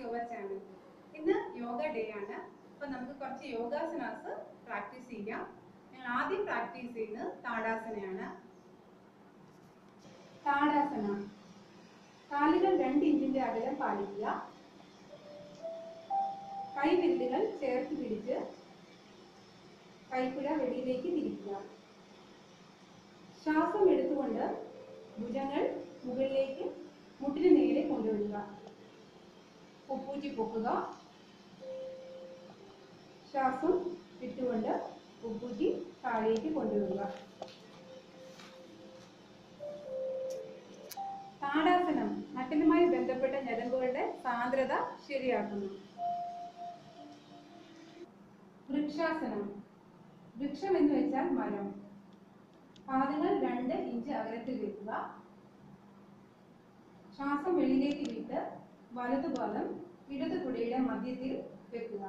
to our channel ഇന്ന് yoga day ആണ് അപ്പൊ നമുക്ക് കുറച്ച് യോഗാസനാസ് പ്രാക്ടീസ് ചെയ്യാം ഞങ്ങൾ ആദ്യം പ്രാക്ടീസ് ചെയ്യുന്നത് താടാസനയാണ് താടാസന കാലുകൾ രണ്ട് ഇഞ്ചിന്റെ അകലം പാലിക്കുക കൈവിരലുകൾ ചേർത്ത് പിടിച്ച് കൈക്കുഴ വെളിയിലേക്ക് തിരിക്കുക ശ്വാസം എടുത്തുകൊണ്ട് ഭുജങ്ങൾ മുകളിലേക്ക് മുട്ടിന് നേരെ കൊണ്ടുവരിക ഉപ്പൂറ്റി പൊക്കുക ശ്വാസം വിട്ടുകൊണ്ട് ഉപ്പൂറ്റി താഴേക്ക് കൊണ്ടുവരിക താടാസനം നട്ടലുമായി ബന്ധപ്പെട്ട ഞരമ്പുകളുടെ സാന്ദ്രത ശരിയാക്കുന്നു വൃക്ഷാസനം വൃക്ഷം എന്ന് വെച്ചാൽ മരം പാദങ്ങൾ രണ്ട് ഇഞ്ച് അകലത്തിൽ വെക്കുക ശ്വാസം വെളിയിലേക്ക് വിട്ട് വലതുപാദം ഇടതു കുടയുടെ മധ്യത്തിൽ വെക്കുക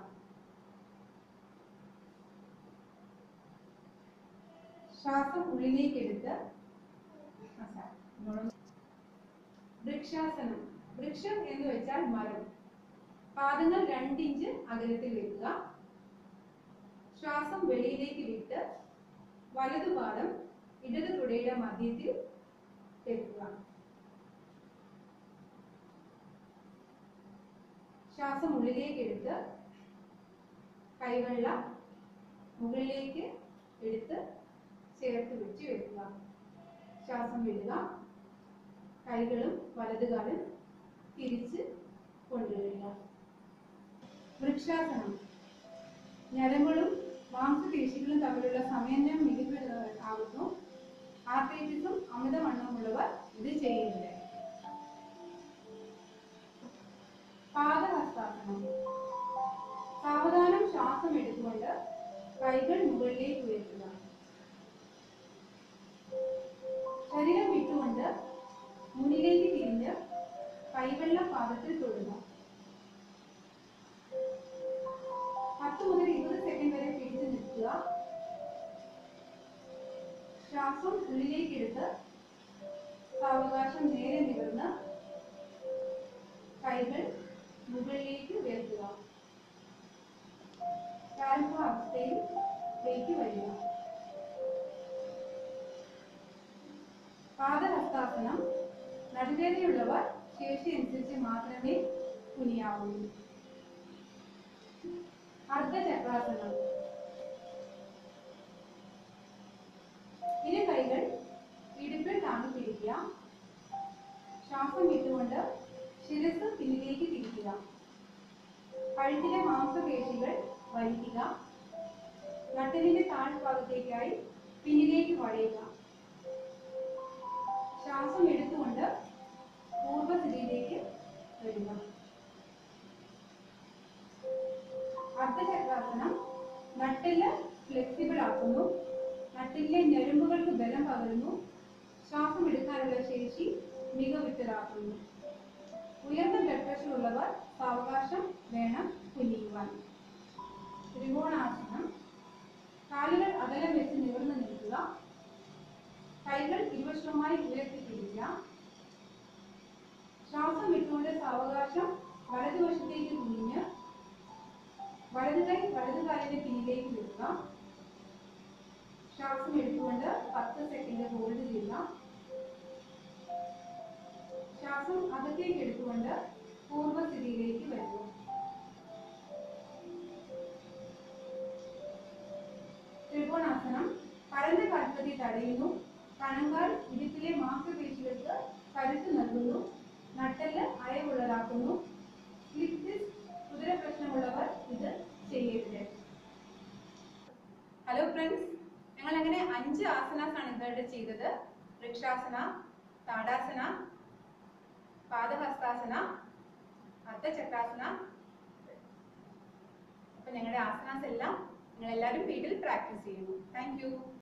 ശ്വാസം ഉള്ളിലേക്ക് എടുത്ത് ആ, സാർ, ഇങ്ങോട്ടൊന്ന് വൃക്ഷാസനം വൃക്ഷം എന്ന് വെച്ചാൽ മരം പാദങ്ങൾ രണ്ട് ഇഞ്ച് അകലത്തിൽ വെക്കുക ശ്വാസം വെളിയിലേക്ക് വിട്ട് വലതുപാദം ഇടതു തുടയുടെ മധ്യത്തിൽ വെക്കുക ശ്വാസം ഉള്ളിലേക്ക് എടുത്ത് കൈവെള്ള മുകളിലേക്ക് എടുത്ത് ചേർത്ത് വെച്ച് വെക്കുക ശ്വാസം വിടുക കൈകളും വലതുകാലും തിരിച്ച് കൊണ്ടുവരിക വൃക്ഷാസനം ഞരമ്പുകളും മാംസപേശികളും തമ്മിലുള്ള സമന്വയം മികവ് ആകുന്നു ആർത്രൈറ്റിസും അമിതവണ്ണമുള്ളവർ ഇത് ചെയ്യരുത് പാദഹസ്താസനം സാവധാനം ശ്വാസം എടുത്തുകൊണ്ട് കൈകൾ മുകളിലേക്ക് ഉയർത്തുക ശരീരം വിട്ടുകൊണ്ട് മുന്നിലേക്ക് തിരിഞ്ഞ് കൈവെള്ള പാദത്തിൽ തൊടുക പത്ത് മുതൽ ഇരുപത് സെക്കൻഡ് വരെ പിടിച്ചു നിൽക്കുക ശ്വാസം ഉള്ളിലേക്ക് എടുത്ത് സാവകാശം നേരെ നിവർന്ന് കൈകൾ മുകളിലേക്ക് ഉയർത്തുക പ്രാരംഭ അവസ്ഥയിലേക്ക് വരിക പാദഹസ്താസനം നടുവേദനയുള്ളവർ ശേഷി അനുസരിച്ച് മാത്രമേ കുനിയാവുള്ളൂ അർദ്ധചക്രാസനം ഇരു കൈകൾ ഇടുപ്പിൽ താങ്ങി പിടിക്കുക ശ്വാസം വിട്ടുകൊണ്ട് ശിരസ് പിന്നിലേക്ക് തിരിക്കുക കഴുത്തിലെ മാംസപേശികൾ വലിക്കുക നട്ടലിന്റെ താഴ്ഭാഗത്തേക്കായി പിന്നിലേക്ക് വളയുക ശ്വാസം എടുത്തുകൊണ്ട് പൂർവ്വസ്ഥിതിയിലേക്ക് വരിക അർദ്ധചക്രാസനം നട്ടെല്ല് ഫ്ലെക്സിബിൾ ആക്കുന്നു നട്ടിലെ ഞരമ്പുകൾക്ക് ബലം പകരുന്നു ശ്വാസം എടുക്കാനുള്ള ശേഷി മികവുറ്റതാക്കുന്നു ഉയർന്ന ബ്ലഡ് പ്രഷർ ഉള്ളവർ സാവകാശം വേണം കുനിയുവാൻ ത്രികോണാസനം കാലുകൾ അകലം വെച്ച് നിവർന്നു നിൽക്കുക കൈകൾ ഇരുവശവുമായി ഉയർത്തിപ്പിടിക്കുക ശ്വാസം വിട്ടുകൊണ്ട് സാവകാശം വലതുവശത്തേക്ക് കുനിഞ്ഞ് വലതു കൈ വലതു കാലിന്റെ പിന്നിലേക്ക് വെക്കുക ശ്വാസം എടുത്തുകൊണ്ട് പത്ത് സെക്കൻഡ് ഹോൾഡ് ചെയ്യുക ശ്വാസം അകത്തേക്ക് എടുത്തുകൊണ്ട് പൂർവ്വസ്ഥിതിയിലേക്ക് വരിക ത്രികോണാസനം പരന്ന കാൽപ്പതി തടയുന്നു കണങ്കാൽ ഇടുപ്പിലെ മാംസപേശികൾക്ക് കരുത്ത് നൽകുന്നു നട്ടെല്ല് അയവുള്ളതാക്കുന്നു സ്ലിപ്പ് ഡിസ്ക് കുതിര പ്രശ്നമുള്ളവർ ഇത് ചെയ്യരുത് ഹലോ ഫ്രണ്ട്സ് ഞങ്ങൾ അങ്ങനെ അഞ്ച് ആസനാസ് ആണ് ഇതുവരെ ചെയ്തത് വൃക്ഷാസന താടാസന പാദഹസ്താസന അർദ്ധചക്രാസന അപ്പൊ ഞങ്ങളുടെ ആസനാസ് എല്ലാം നിങ്ങൾ എല്ലാവരും വീട്ടിൽ പ്രാക്ടീസ് ചെയ്യുന്നു താങ്ക് യു